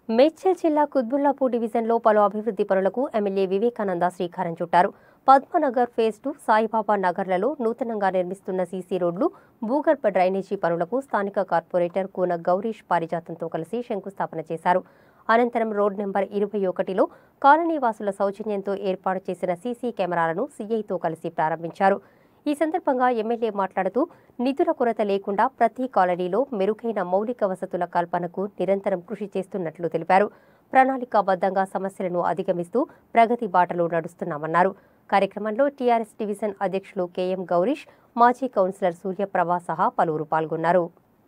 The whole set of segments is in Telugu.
మేడ్చల్ జిల్లా కుత్బుల్లాపూర్ డివిజన్లో పలు అభివృద్ధి పనులకు ఎమ్మెల్యే వివేకానంద శ్రీకారం చుట్టారు పద్మనగర్ ఫేజ్ టూ సాయిబాబా నగర్లలో నూతనంగా నిర్మిస్తున్న సీసీ రోడ్లు భూగర్భ డ్రైనేజీ పనులకు స్థానిక కార్పొరేటర్ కూన గౌరీష్ పారిజాతంతో కలిసి శంకుస్థాపన చేశారు అనంతరం రోడ్ నెంబర్ ఇరవై ఒకటిలో కాలనీవాసుల సౌజన్యంతో ఏర్పాటు చేసిన సీసీ కెమెరాలను సీఐతో కలిసి ప్రారంభించారు ఈ సందర్భంగా ఎమ్మెల్యే మాట్లాడుతూ నిధుల కొరత లేకుండా ప్రతి కాలనీలో మెరుగైన మౌలిక వసతుల కల్పనకు నిరంతరం కృషి చేస్తున్నట్లు తెలిపారు ప్రణాళికాబద్ధంగా సమస్యలను అధిగమిస్తూ ప్రగతి బాటలో నడుస్తున్నామన్నారు కార్యక్రమంలో టీఆర్ఎస్ డివిజన్ అధ్యక్షులు కెఎం గౌరీష్ మాజీ కౌన్సిలర్ సూర్యప్రభ సహా పలువురు పాల్గొన్నారు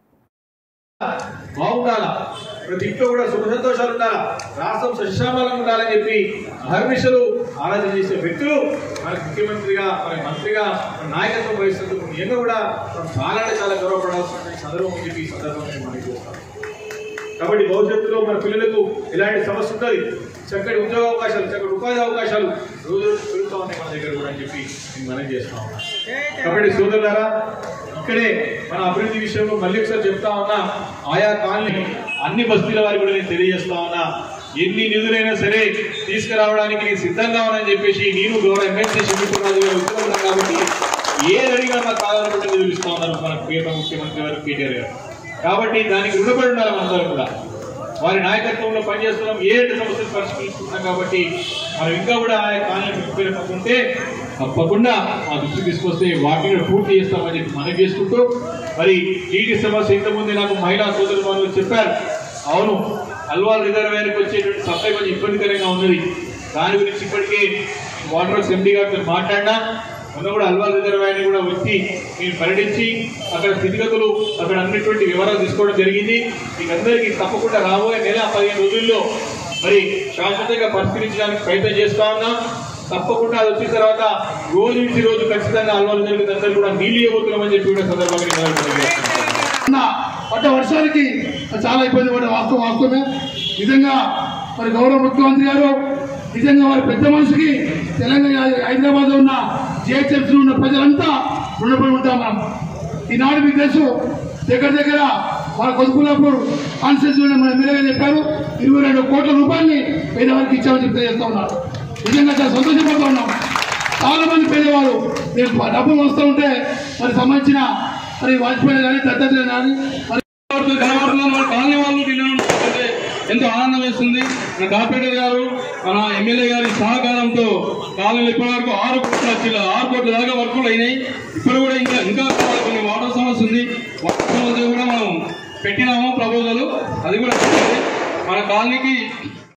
బాగుండాలా ప్రతి ఇంట్లో కూడా సుఖ సంతోషాలు ఉండాలా రాష్ట్రం సశ్యామలంగా ఉండాలని చెప్పి అహర్నిశలు ఆరాధన చేసే వ్యక్తులు మన ముఖ్యమంత్రిగా మన మంత్రిగా మన నాయకత్వం వహిస్తున్నందుకు నేను కూడా మనం చాలా అంటే చాలా గౌరవపడాల్సిన సందర్భం అని చెప్పి ఈ సందర్భంగా నేను మనకి చేస్తాను కాబట్టి భవిష్యత్తులో మన పిల్లలకు ఎలాంటి సమస్య ఉంటుంది చక్కటి ఉద్యోగ అవకాశాలు చక్కటి ఉపాధి అవకాశాలు రోజు రోజు పెరుగుతూ ఉన్నాయి మన దగ్గర కూడా అని చెప్పి నేను మనం చేస్తా ఉన్నా కాబట్టి సోదరులారా ఇక్కడే మన అభివృద్ధి విషయంలో మళ్ళీ ఒకసారి చెప్తా ఉన్నా ఆయా కాలనీ అన్ని బస్తీల వారికి కూడా నేను తెలియజేస్తా ఉన్నా ఎన్ని నిధులైనా సరే తీసుకురావడానికి నేను సిద్ధంగా ఉన్నానని చెప్పేసి నేను గౌరవ ఎమ్మెల్సీ శివకుమార్ గారు ఉత్తరం కాబట్టి ఏది అడిగినా నాకు కావాలనుకుంటే నిధులు ఇస్తా ఉన్నారు మన ప్రియత ముఖ్యమంత్రి గారు కేటీఆర్ గారు కాబట్టి దానికి రుణపడి ఉండాలి మనందరం కూడా వారి నాయకత్వంలో పనిచేస్తున్నాం ఏ రెండు సమస్యలు పరిష్కరిస్తున్నాం కాబట్టి మనం ఇంకా కూడా ఆయా కాలనీ ఉంటే తప్పకుండా మా దృష్టికి తీసుకొస్తే వాటిని కూడా పూర్తి చేస్తామని చెప్పి మనం చేసుకుంటూ మరి నీటి సమస్య ఇంతకుముందు నాకు మహిళా సోదరు వాళ్ళు చెప్పారు అవును అల్వాల్ రిజర్వేయర్కి వచ్చేటువంటి సప్లై కొంచెం ఇబ్బందికరంగా ఉన్నది దాని గురించి ఇప్పటికే వాటర్ వర్క్స్ ఎండీ గారితో మాట్లాడినా మొన్న కూడా అల్వాల్ రిజర్వాయర్ని కూడా వచ్చి నేను పర్యటించి అక్కడ స్థితిగతులు అక్కడ అన్నిటువంటి వివరాలు తీసుకోవడం జరిగింది మీకు అందరికీ తప్పకుండా రాబోయే నెల పదిహేను రోజుల్లో మరి శాశ్వతంగా పరిష్కరించడానికి ప్రయత్నం చేస్తా ఉన్నాం తప్పకుండా అది వచ్చిన తర్వాత రోజు నుంచి రోజు ఖచ్చితంగా అల్వాల్ రిజర్వేయర్ అందరూ కూడా నీళ్ళు ఇవ్వబోతున్నామని చెప్పి కూడా సందర్భంగా నేను మనవి తెలియజేస్తున్నాను. ఉన్న పడ్డ వర్షానికి చాలా ఇబ్బంది పడ్డ వాస్తవం వాస్తవమే నిజంగా మరి గౌరవ ముఖ్యమంత్రి గారు నిజంగా వారి పెద్ద మనిషికి తెలంగాణ హైదరాబాద్ ఉన్న జిహెచ్ఎంసీ ఉన్న ప్రజలంతా రుణపడి ఉంటాం మనం ఈనాడు మీకు తెలుసు దగ్గర దగ్గర మన కొదుకులాపూర్ కాన్స్టిట్యూన్సీ ఉన్న మన ఎమ్మెల్యే గారు చెప్పారు ఇరవై రెండు కోట్ల రూపాయలని పేదవారికి ఇచ్చామని చెప్పి చేస్తా ఉన్నారు నిజంగా చాలా సంతోషపడుతూ ఉన్నాం చాలా మంది పేదవారు నేను డబ్బులు వస్తూ ఉంటే మరి సంబంధించిన మరి వాజ్పేయి కానీ దత్తత్రేయ కానీ మరి కనబడుతున్నారు మన కాలనీ వాళ్ళు నిన్న అంటే ఎంతో ఆనందం వేస్తుంది మన కార్పొరేటర్ గారు మన ఎమ్మెల్యే గారి సహకారంతో కాలనీలు ఇప్పటి వరకు ఆరు కోట్ల చిల్ల ఆరు కోట్ల దాకా వర్కులు అయినాయి ఇప్పుడు కూడా ఇంకా ఇంకా కొన్ని వాటర్ సమస్య ఉంది వాటర్ సమస్య కూడా మనం పెట్టినాము ప్రపోజల్ అది కూడా మన కాలనీకి